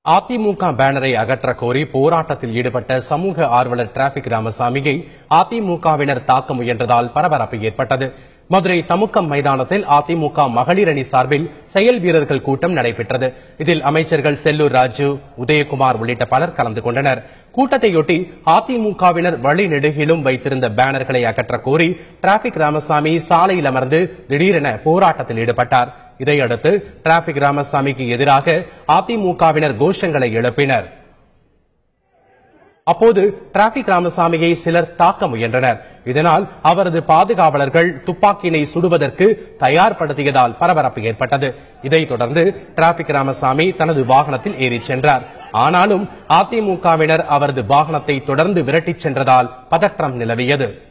அதிமுக பேனரை அகற்ற கோரி போராட்டத்தில் ஈடுபட்ட சமூக ஆர்வலர் டிராபிக் ராமசாமியை அதிமுகவினர் தாக்க முயன்றதால் பரபரப்பு ஏற்பட்டது மதுரை தமுக்கம் மைதானத்தில் அதிமுக மகளிர் அணி சார்பில் செயல் வீரர்கள் கூட்டம் நடைபெற்றது இதில் அமைச்சர்கள் செல்லூர் ராஜு உதயகுமார் உள்ளிட்ட பலர் கலந்து கொண்டனர் கூட்டத்தையொட்டி அதிமுகவினர் வழிநெடுகிலும் வைத்திருந்த பேனர்களை அகற்ற கோரி டிராபிக் ராமசாமி சாலையில் அமர்ந்து திடீரென போராட்டத்தில் ஈடுபட்டார் இதையடுத்து டிராபிக் ராமசாமிக்கு எதிராக அதிமுகவினர் கோஷங்களை எழுப்பினர் அப்போது டிராபிக் ராமசாமியை சிலர் தாக்க முயன்றனர் இதனால் அவரது பாதுகாவலர்கள் துப்பாக்கியினை சுடுவதற்கு தயார்படுத்தியதால் பரபரப்பு ஏற்பட்டது இதைத் தொடர்ந்து டிராபிக் ராமசாமி தனது வாகனத்தில் ஏறிச் சென்றார் ஆனாலும் அதிமுகவினர் அவரது வாகனத்தை தொடர்ந்து விரட்டிச் சென்றதால் பதற்றம் நிலவியது